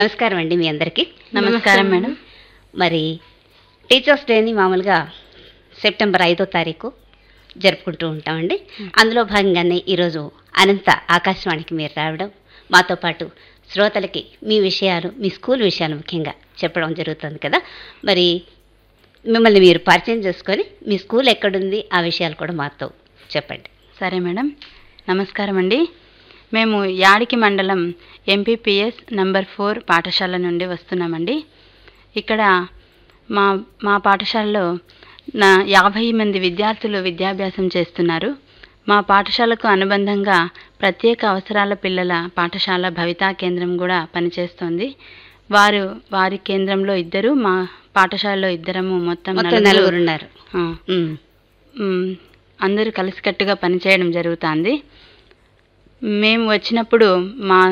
నమస్కారం అండి మీ అందరికీ నమస్కారం మేడం మరి టీచర్స్ డేని మామూలుగా సెప్టెంబర్ ఐదో తారీఖు జరుపుకుంటూ ఉంటామండి అందులో భాగంగానే ఈరోజు అనంత ఆకాశవాణికి మీరు రావడం మాతో పాటు శ్రోతలకి మీ విషయాలు మీ స్కూల్ విషయాలు ముఖ్యంగా చెప్పడం జరుగుతుంది కదా మరి మిమ్మల్ని మీరు పరిచయం చేసుకొని మీ స్కూల్ ఎక్కడుంది ఆ విషయాలు కూడా మాతో చెప్పండి సరే మేడం నమస్కారం అండి మేము యాడికి మండలం ఎంపీపీఎస్ నంబర్ ఫోర్ పాఠశాల నుండి వస్తున్నామండి ఇక్కడ మా మా పాఠశాలలో నా యాభై మంది విద్యార్థులు విద్యాభ్యాసం చేస్తున్నారు మా పాఠశాలకు అనుబంధంగా ప్రత్యేక అవసరాల పిల్లల పాఠశాల భవితా కేంద్రం కూడా పనిచేస్తోంది వారు వారి కేంద్రంలో ఇద్దరు మా పాఠశాలలో ఇద్దరము మొత్తం మొత్తం నలుగురు- నలుగురు ఉన్నారు ఆ, ఉమ్. మ్, అందరూ కలిసికట్టుగా పనిచేయడం జరుగుతుంది మేము వచ్చినప్పుడు మా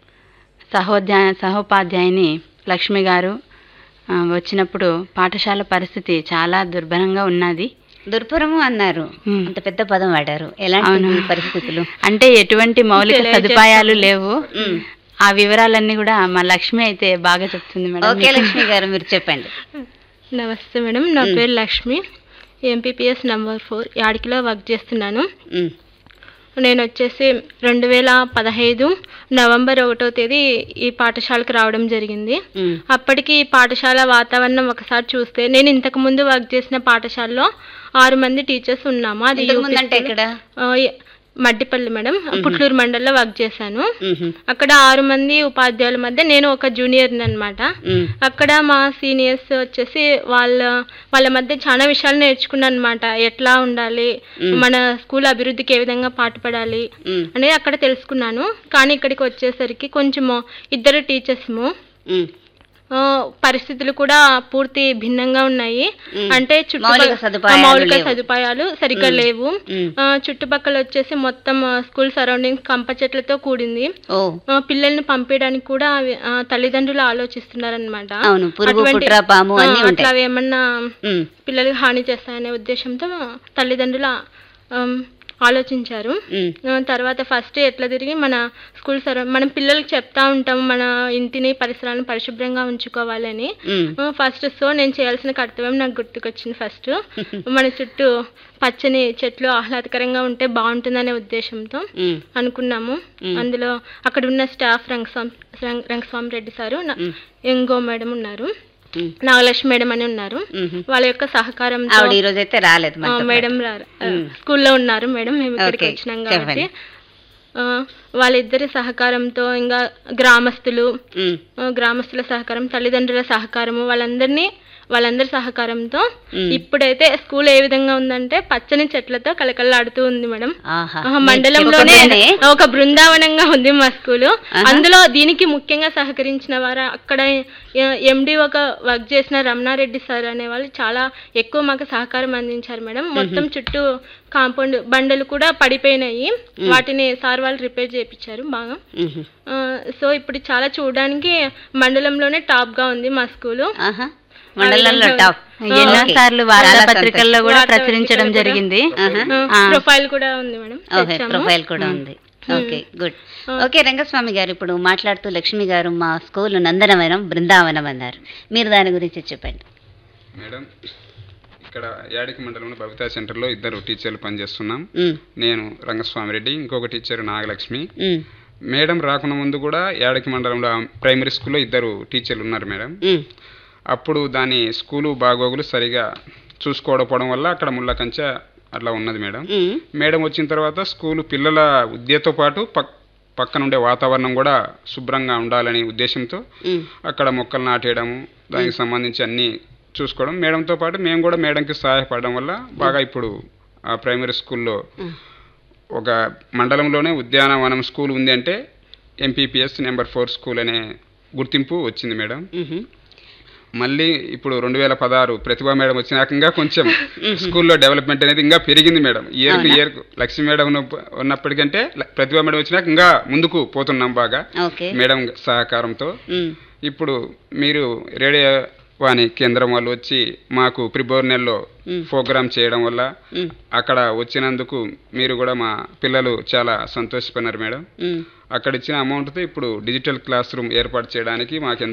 సహోద్యాయ సహోపాధ్యాయుని లక్ష్మి గారు ఆ, వచ్చినప్పుడు పాఠశాల పరిస్థితి చాలా దుర్భరంగా ఉన్నది దుర్పురము అన్నారు ఉమ్. అంత పెద్ద పదం వాడారు ఎలాంటి అవును. పరిస్థితులు అంటే ఎటువంటి మౌలిక సదుపాయాలు లేవు ఉమ్. ఆ వివరాలన్నీ కూడా మా లక్ష్మి అయితే బాగా చెప్తుంది మేడం ఓకే లక్ష్మి గారు మీరు చెప్పండి నమస్తే మేడం నా పేరు లక్ష్మి ఎంపీపీఎస్ నంబర్ ఫోర్ యాడికిలో వర్క్ చేస్తున్నాను ఉమ్. నేను వచ్చేసి రెండు వేల పదహైదు నవంబర్ ఒకటో తేదీ ఈ పాఠశాలకు రావడం జరిగింది ఉమ్. అప్పటికి ఈ పాఠశాల వాతావరణం ఒకసారి చూస్తే నేను ఇంతకు ముందు వర్క్ చేసిన పాఠశాలలో ఆరు మంది టీచర్స్ ఉన్నాము అది ఇంతకు ముందు UP అంటే school. ఇక్కడ ఆ, ఈ- మడ్డిపల్లి మేడం పుట్లూరు మండలంలో వర్క్ చేశాను ఉహు. అక్కడ ఆరు మంది ఉపాధ్యాయుల మధ్య నేను ఒక జూనియర్ అన్నమాట ఉమ్. అక్కడ మా సీనియర్స్ వచ్చేసి వాళ్ళ వాళ్ళ మధ్య చాలా విషయాలు నేర్చుకున్నాను అనమాట ఎట్లా ఉండాలి మన స్కూల్ అభివృద్ధికి ఏ విధంగా పాటుపడాలి ఉమ్. అనేది అక్కడ తెలుసుకున్నాను కానీ ఇక్కడికి వచ్చేసరికి కొంచెము ఇద్దరు టీచర్స్ము ఉమ్. ఆ, పరిస్థితులు కూడా పూర్తి భిన్నంగా ఉన్నాయి మ్మ్. అంటే మౌలిక చుట్టుపక్కల సదుపాయాలు మౌలిక లేవు. సదుపాయాలు సరిగ్గా లేవు ఉమ్. ఆ, చుట్టుపక్కల వచ్చేసి మొత్తం ఆ, స్కూల్ సరౌండింగ్స్ కంప చెట్లతో కూడింది ఓ ఆ, పిల్లల్ని పంపించడానికి కూడా అవి- ఆ, తల్లిదండ్రులు ఆలోచిస్తున్నారనమాట అవును పురుగు అటువంటి- పుట్ర పాము అన్ని ఆ, ఉంటాయి అట్లా అవి ఏమన్నా ఉమ్. పిల్లలకి హాని చేస్తాయనే ఉద్దేశంతో తల్లిదండ్రులు ఆమ్, ఆలోచించారు ఉమ్. ఆ, తర్వాత ఫస్ట్ ఎట్లా తిరిగి మన స్కూల్ సర మనం పిల్లలకి చెప్తా ఉంటాం మన ఇంటిని పరిసరాలను పరిశుభ్రంగా ఉంచుకోవాలని ఉమ్. ఫస్ట్ సో నేను చేయాల్సిన కర్తవ్యం నాకు గుర్తుకొచ్చింది ఫస్ట్ మన చుట్టూ పచ్చని చెట్లు ఆహ్లాదకరంగా ఉంటే బాగుంటుందనే ఉద్దేశంతో ఉమ్. అనుకున్నాము మ్మ్. అందులో అక్కడ ఉన్న స్టాఫ్ రంగస్వామి రంగ- రంగస్వామి రెడ్డి సారు నా- మ్మ్. ఇంకో మేడం ఉన్నారు ఉమ్. నాగలక్ష్మి మేడం అని ఉన్నారు ఉహు. వాళ్ళ యొక్క సహకారంతో ఆవిడ ఈ రోజు అయితే రాలేదు ఆ, మనతో పాటు. మేడం రారు ఆ, మ్మ్. స్కూల్లో ఉన్నారు మేడం మేము ఇక్కడికి ఓకే, వచ్చినాం కాబట్టి చెప్పండి. ఆ, వాళ్ళిద్దరి సహకారంతో ఇంకా గ్రామస్తులు ఉమ్. ఆ, గ్రామస్తుల సహకారం తల్లిదండ్రుల సహకారము వాళ్ళందరినీ వాళ్ళందరి సహకారంతో మ్మ్. ఇప్పుడైతే స్కూల్ ఏ విధంగా ఉందంటే పచ్చని చెట్లతో కలకల్లాడుతూ ఉంది మేడం ఆహా ఆహా, మండలంలోనే ఒక బృందావనంగా ఉంది మా స్కూలు అందులో దీనికి ముఖ్యంగా సహకరించిన వారు అక్కడ ఎండి ఒక వర్క్ చేసిన రమణారెడ్డి సార్ అనే వాళ్ళు చాలా ఎక్కువ మాకు సహకారం అందించారు మేడం మొత్తం చుట్టూ కాంపౌండ్ బండలు కూడా పడిపోయినాయి వాటిని సార్ వాళ్ళు రిపేర్ చేయించారు బాగా ఉహు. ఆ, సో ఇప్పుడు చాలా చూడడానికి మండలంలోనే టాప్ గా ఉంది మా స్కూలు ఆహా మండలంలో టాప్ ఎన్నో ఓకే. సార్లు చాలా వార్తాపత్రికల్లో కూడా వార్తా ప్రచురించడం పత్రికల్లో కూడా. జరిగింది ఆహా. ఆ. ప్రొఫైల్ కూడా ఉంది మేడం ఓకే తెచ్చాము. ప్రొఫైల్ కూడా ఉంది ఓకే గుడ్ ఓకే రంగస్వామి గారు ఇప్పుడు మాట్లాడుతూ లక్ష్మి గారు మా స్కూల్ నందనవనం బృందావనం అన్నారు మీరు దాని గురించి చెప్పండి మేడం ఇక్కడ యాడికి మండలంలో భవితా సెంటర్లో ఇద్దరు టీచర్లు పనిచేస్తున్నాం ఉమ్. నేను రంగస్వామిరెడ్డి ఇంకొక టీచర్ నాగలక్ష్మి ఉమ్. మేడం రాకుండా ముందు కూడా యాడికి మండలంలో ప్రైమరీ స్కూల్లో ఇద్దరు టీచర్లు ఉన్నారు మేడం ఉమ్. అప్పుడు దాని స్కూలు బాగోగులు సరిగా చూసుకోకపోవడం వల్ల అక్కడ ముళ్ళ కంచె అట్లా ఉన్నది మేడం ఉమ్. మేడం వచ్చిన తర్వాత స్కూలు పిల్లల విద్యతో పాటు పక్ పక్కన ఉండే వాతావరణం కూడా శుభ్రంగా ఉండాలనే ఉద్దేశంతో ఉమ్. అక్కడ మొక్కలు నాటేయడము దానికి సంబంధించి అన్నీ చూసుకోవడం మేడంతో పాటు మేము కూడా మేడంకి సహాయపడడం వల్ల బాగా ఇప్పుడు ఆ ప్రైమరీ స్కూల్లో ఒక మండలంలోనే ఉద్యానవనం స్కూల్ ఉంది అంటే ఎంపీపీఎస్ నెంబర్ ఫోర్ స్కూల్ అనే గుర్తింపు వచ్చింది మేడం ఉహు. మళ్ళీ ఇప్పుడు రెండు వేల పదహారు ప్రతిభా మేడం వచ్చినాక ఇంకా కొంచెం స్కూల్లో డెవలప్మెంట్ అనేది ఇంకా పెరిగింది మేడం ఇయర్కు ఇయర్కు లక్ష్మీ మేడం ఉన్న- ఉన్నప్పటికంటే ల- ప్రతిభా మేడం వచ్చినాక ఇంకా ముందుకు పోతున్నాం బాగా ఓకే మేడం సహకారంతో ఉమ్. ఇప్పుడు మీరు రేడియో వాణి కేంద్రం వాళ్ళు వచ్చి మాకు ప్రిబోర్నెల్లో మ్. ప్రోగ్రామ్ చేయడం వల్ల ఉమ్. అక్కడ వచ్చినందుకు మీరు కూడా మా పిల్లలు చాలా సంతోషపడినారు మేడం ఉమ్. అక్కడ ఇచ్చిన అమౌంట్తో ఇప్పుడు డిజిటల్ క్లాస్ రూమ్ ఏర్పాటు చేయడానికి మాకు